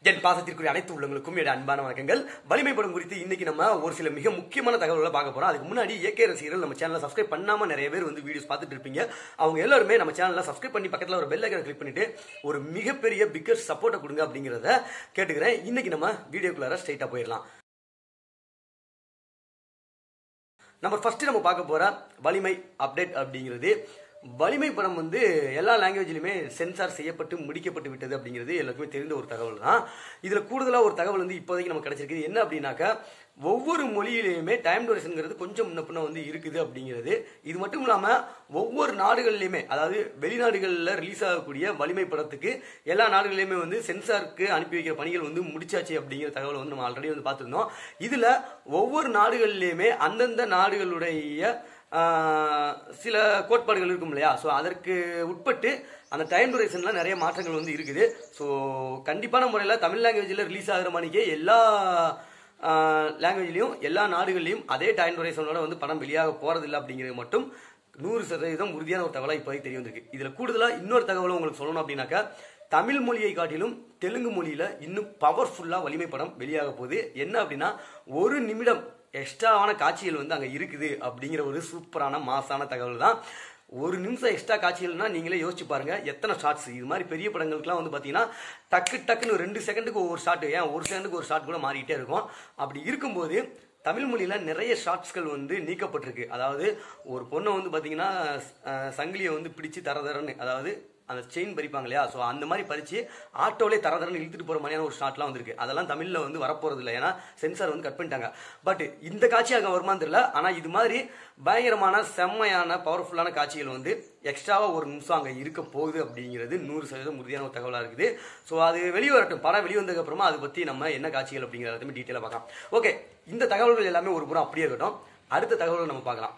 என் பாசத்திற்குரிய அனைத்து உள்ளங்களுக்கும் என்னுடைய அன்பான வணக்கங்கள் வலிமை படம் குறித்து இன்னைக்கு நம்ம ஒரு சில மிக முக்கியமான தகவல்களை பார்க்க போறோம் அதுக்கு முன்னாடி ஏகே ரசிகர்கள் நம்ம சேனலை சப்ஸ்கிரைப் பண்ணாம நிறைய பேர் வந்து வீடியோஸ் பார்த்துட்டு இருப்பீங்க அவங்க எல்லாருமே நம்ம சேனலை சப்ஸ்கிரைப் பண்ணி பக்கத்துல ஒரு பெல் ஐக்கனை கிளிக் பண்ணிட்டு ஒரு மிகப்பெரிய பிக்கர் சப்போர்ட்டை கொடுங்க அப்படிங்கிறத கேட்டுக்கிறேன் இன்னைக்கு நம்ம வீடியோக்குள்ளார ஸ்ட்ரைட்டா போயிடலாம் நம்ம ஃபர்ஸ்ட் நம்ம பார்க்க போற வலிமை அப்டேட் அப்படிங்கிறது வலிமை படம் வந்து எல்லா லாங்குவேஜ்லையுமே சென்சார் செய்யப்பட்டு முடிக்கப்பட்டு விட்டது அப்படிங்கிறது எல்லாருக்குமே தெரிந்த ஒரு தகவல் தான் இதில் கூடுதலாக ஒரு தகவல் வந்து இப்போதைக்கு நமக்கு கிடைச்சிருக்கு என்ன அப்படின்னாக்கா ஒவ்வொரு மொழியிலையுமே டைம் டூரேஷனுங்கிறது கொஞ்சம் முன்ன பின்ன வந்து இருக்குது அப்படிங்கிறது இது மட்டும் இல்லாமல் ஒவ்வொரு நாடுகள்லையுமே அதாவது வெளிநாடுகளில் ரிலீஸ் ஆகக்கூடிய வலிமை படத்துக்கு எல்லா நாடுகள்லையுமே வந்து சென்சாருக்கு அனுப்பி வைக்கிற பணிகள் வந்து முடிச்சாச்சு அப்படிங்கிற தகவல் வந்து நம்ம ஆல்ரெடி வந்து பார்த்துருந்தோம் இதில் ஒவ்வொரு நாடுகள்லையுமே அந்தந்த நாடுகளுடைய ஆஹ் சில கோட்பாடுகள் இருக்கும் இல்லையா ஸோ அதற்கு உட்பட்டு அந்த டைம் டூரேஷன்ல நிறைய மாற்றங்கள் வந்து இருக்குது ஸோ கண்டிப்பான முறையில் தமிழ் லாங்குவேஜில் ரிலீஸ் ஆகிற மணிக்கே எல்லா லாங்குவேஜ்லையும் எல்லா நாடுகள்லையும் அதே டைம் டூரேஷனோட வந்து படம் வெளியாக போறதில்லை அப்படிங்கிறது மட்டும் நூறு சதவீதம் உறுதியான ஒரு தகவலாக இப்போதைக்கு தெரிய வந்திருக்கு இதில் கூடுதலாக இன்னொரு தகவலும் உங்களுக்கு சொல்லணும் அப்படின்னாக்கா தமிழ் மொழியை காட்டிலும் தெலுங்கு மொழியில இன்னும் பவர்ஃபுல்லாக வலிமை படம் வெளியாக போகுது என்ன அப்படின்னா ஒரு நிமிடம் எக்ஸ்ட்ராவான காட்சிகள் வந்து அங்கே இருக்குது அப்படிங்கிற ஒரு சூப்பரான மாசான தகவல் தான் ஒரு நிமிஷம் எக்ஸ்ட்ரா காட்சிகள்னா நீங்களே யோசிச்சு பாருங்க எத்தனை ஷார்ட்ஸ் இது மாதிரி பெரிய படங்களுக்குலாம் வந்து பார்த்தீங்கன்னா டக்கு டக்குன்னு ரெண்டு செகண்டுக்கு ஒவ்வொரு ஷாட் ஏன் ஒரு செகண்டுக்கு ஒரு ஷாட் கூட மாறிக்கிட்டே இருக்கும் அப்படி இருக்கும்போது தமிழ் மொழியில் நிறைய ஷார்ட்ஸ்கள் வந்து நீக்கப்பட்டிருக்கு அதாவது ஒரு பொண்ணை வந்து பார்த்தீங்கன்னா சங்கிலியை வந்து பிடிச்சு தர தரன்னு அதாவது அந்த செயின் பறிப்பாங்க இல்லையா ஸோ அந்த மாதிரி பறிச்சு ஆட்டோலே தர தரன்னு இழுத்துட்டு போகிற மாதிரியான ஒரு ஷாட்லாம் வந்திருக்கு அதெல்லாம் தமிழில் வந்து வரப்போறது இல்லை ஏன்னா சென்சார் வந்து கட் பண்ணிட்டாங்க பட் இந்த காட்சி அங்கே வருமான்னு தெரியல ஆனால் இது மாதிரி பயங்கரமான செம்மையான பவர்ஃபுல்லான காட்சிகள் வந்து எக்ஸ்ட்ராவாக ஒரு நிமிஷம் அங்கே இருக்க போகுது அப்படிங்கிறது நூறு சதவீதம் உறுதியான ஒரு தகவலாக இருக்குது ஸோ அது வெளியே வரட்டும் படம் வெளியே வந்ததுக்கு அப்புறமா அதை பற்றி நம்ம என்ன காட்சிகள் அப்படிங்கிறத எல்லாத்தையுமே டீட்டெயிலாக பார்க்கலாம் ஓகே இந்த தகவல்கள் எல்லாமே ஒரு புறம் அப்படியே இருக்கட்டும் அடுத்த தகவல்கள் நம்ம பார்க்கலாம்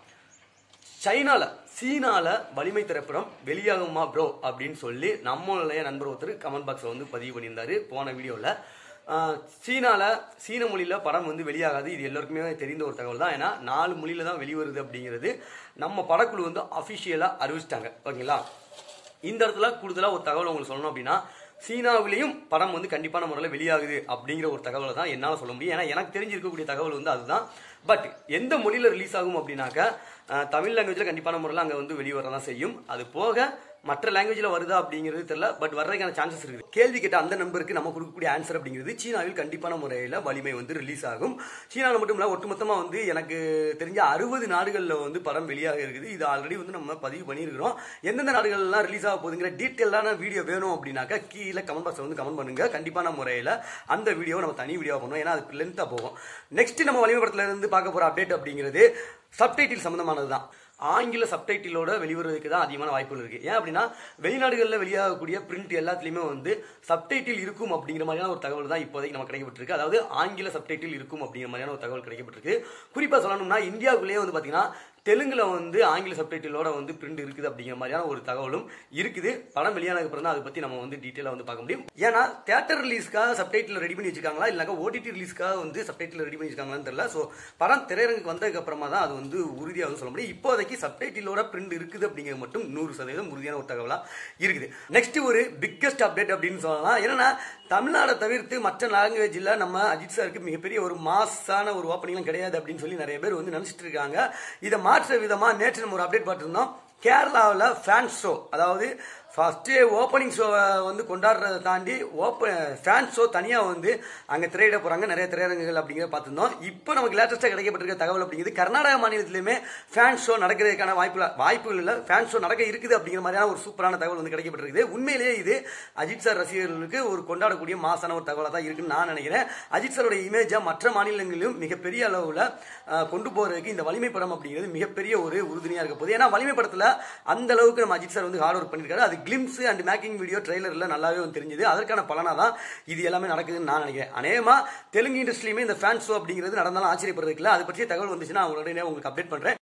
சைனால சீனால வலிமை திரைப்படம் வெளியாகுமா ப்ரோ அப்படின்னு சொல்லி நம்மளுடைய நண்பர் ஒருத்தர் கமெண்ட் பாக்ஸில் வந்து பதிவு பண்ணியிருந்தாரு போன வீடியோவில் சீனால சீன மொழியில் படம் வந்து வெளியாகாது இது எல்லாருக்குமே தெரிந்த ஒரு தகவல் தான் ஏன்னா நாலு மொழியில தான் வெளிவருது அப்படிங்கிறது நம்ம படக்குழு வந்து அஃபிஷியலாக அறிவிச்சிட்டாங்க ஓகேங்களா இந்த இடத்துல கூடுதலாக ஒரு தகவல் உங்களுக்கு சொல்லணும் அப்படின்னா சீனாவிலையும் படம் வந்து கண்டிப்பான முறையில் வெளியாகுது அப்படிங்கிற ஒரு தகவலை தான் என்னால் சொல்ல முடியும் ஏன்னா எனக்கு தெரிஞ்சிருக்கக்கூடிய தகவல் வந்து அதுதான் பட் எந்த மொழியில் ரிலீஸ் ஆகும் அப்படின்னாக்கா தமிழ் லாங்குவேஜில் கண்டிப்பான முறையில் அங்கே வந்து வெளியே வரதான் செய்யும் அது போக மற்ற லாங்குவேஜில் வருதா அப்படிங்கிறது தெரியல பட் வர்றதுக்கான சான்சஸ் இருக்குது கேள்வி கேட்ட அந்த நம்பருக்கு நம்ம கொடுக்கக்கூடிய ஆன்சர் அப்படிங்கிறது சீனாவில் கண்டிப்பான முறையில் வலிமை வந்து ரிலீஸ் ஆகும் சீனாவில் மட்டும் இல்லை ஒட்டுமொத்தமாக வந்து எனக்கு தெரிஞ்ச அறுபது நாடுகளில் வந்து படம் வெளியாக இருக்குது இது ஆல்ரெடி வந்து நம்ம பதிவு பண்ணியிருக்கிறோம் எந்தெந்த நாடுகள்லாம் ரிலீஸ் ஆக போகுதுங்கிற டீட்டெயிலான வீடியோ வேணும் அப்படின்னாக்கா கீழே கமெண்ட் பாக்ஸில் வந்து கமெண்ட் பண்ணுங்க கண்டிப்பான முறையில் அந்த வீடியோவை நம்ம தனி வீடியோ பண்ணுவோம் ஏன்னா அது லென்த்தாக போகும் நெக்ஸ்ட் நம்ம வலிமை படத்துல இருந்து பார்க்க போகிற அப்டேட் அப்படிங்கிறது சப்டைட்டில் சம்மந்தமானது தான் ஆங்கில சப்டைட்டிலோட வெளிவருவதற்கு தான் அதிகமான வாய்ப்புகள் இருக்கு ஏன் அப்படின்னா வெளிநாடுகளில் வெளியாகக்கூடிய பிரிண்ட் எல்லாத்துலேயுமே வந்து சப்டைட்டில் இருக்கும் அப்படிங்கிற மாதிரியான ஒரு தகவல் தான் இப்போதைக்கு நமக்கு கிடைக்கப்பட்டிருக்கு அதாவது ஆங்கில சப்டைட்டில் இருக்கும் அப்படிங்கிற மாதிரியான ஒரு தகவல் கிடைக்கப்பட்டிருக்கு குறிப்பாக சொல்லணும்னா இந்தியாவுக்குள்ளேயே வந்து பார்த்தீங்கன்னா தெலுங்குல வந்து ஆங்கில சப்டைட்டிலோட வந்து பிரிண்ட் இருக்குது அப்படிங்கிற மாதிரியான ஒரு தகவலும் இருக்குது படம் வெளியானதுக்கு அப்புறம் தான் அதை பத்தி நம்ம வந்து டீட்டெயிலாக வந்து பார்க்க முடியும் ஏன்னா தேட்டர் ரிலீஸ்க்காக சப்டைட்டில் ரெடி பண்ணி வச்சிருக்காங்களா இல்லைனா ஓடிடி ரிலீஸ்க்காக வந்து சப்டைட்டில் ரெடி பண்ணி வச்சிருக்காங்களான்னு தெரியல ஸோ படம் திரையரங்குக்கு வந்ததுக்கு அப்புறமா தான் அது வந்து உறுதியாக வந்து சொல்ல முடியும் இப்போதைக்கு சப்டைட்டிலோட பிரிண்ட் இருக்குது அப்படிங்கிறது மட்டும் நூறு சதவீதம் உறுதியான ஒரு தகவலா இருக்குது நெக்ஸ்ட் ஒரு பிக்கஸ்ட் அப்டேட் அப்படின்னு சொல்லலாம் என்னன்னா தமிழ்நாடை தவிர்த்து மற்ற லாங்குவேஜில் நம்ம அஜித் சாருக்கு மிகப்பெரிய ஒரு மாசான ஒரு ஓப்பனிங்லாம் கிடையாது அப்படின்னு சொல்லி நிறைய பேர் வந்து நினச்சிட்டு இருக்காங்க இதை மாற்ற விதமாக நேற்று நம்ம ஒரு அப்டேட் பார்த்துருந்தோம் கேரளாவில் ஃபேன்ஸ் ஷோ அதாவது ஃபஸ்ட்டு ஓப்பனிங் ஷோவை வந்து கொண்டாடுறதை தாண்டி ஓப்பன் ஃபேன்ஸ் ஷோ தனியாக வந்து அங்கே திரையிட போகிறாங்க நிறைய திரையரங்குகள் அப்படிங்கிறத பார்த்துருந்தோம் இப்போ நமக்கு லேட்டஸ்ட்டாக கிடைக்கப்பட்டிருக்க தகவல் அப்படிங்கிறது கர்நாடக மாநிலத்திலுமே ஃபேன் ஷோ நடக்கிறதுக்கான வாய்ப்பு வாய்ப்புகள் இல்லை ஃபேன் ஷோ நடக்க இருக்குது அப்படிங்கிற மாதிரியான ஒரு சூப்பரான தகவல் வந்து கிடைக்கப்பட்டிருக்குது உண்மையிலேயே இது அஜித் சார் ரசிகர்களுக்கு ஒரு கொண்டாடக்கூடிய மாசான ஒரு தகவலாக தான் இருக்குன்னு நான் நினைக்கிறேன் அஜித் சாரோட இமேஜை மற்ற மாநிலங்களிலும் மிகப்பெரிய அளவில் கொண்டு போகிறதுக்கு இந்த வலிமை படம் அப்படிங்கிறது மிகப்பெரிய ஒரு உறுதுணையாக இருக்க போகுது ஏன்னா வலிமை படத்தில் அந்த அளவுக்கு நம்ம அஜித் சார் வந்து ஹார்ட் ஒர்க் பண்ணியிருக்காரு அது கிளிம்ஸ் அண்ட் மேக்கிங் வீடியோ ட்ரெய்லரில் நல்லாவே வந்து தெரிஞ்சது அதற்கான பலனாக தான் இது எல்லாமே நடக்குதுன்னு நான் நினைக்கிறேன் அநேகமா தெலுங்கு இண்டஸ்ட்ரியுமே இந்த ஃபேன் ஷோ அப்படிங்கிறது நடந்தாலும் ஆச்சரியப்படுறதுக்கு அதை பற்றிய தகவல் வந்துச்சுன்னா அவங்களுடைய உங்களுக்கு அப்டேட் பண்ணுறேன்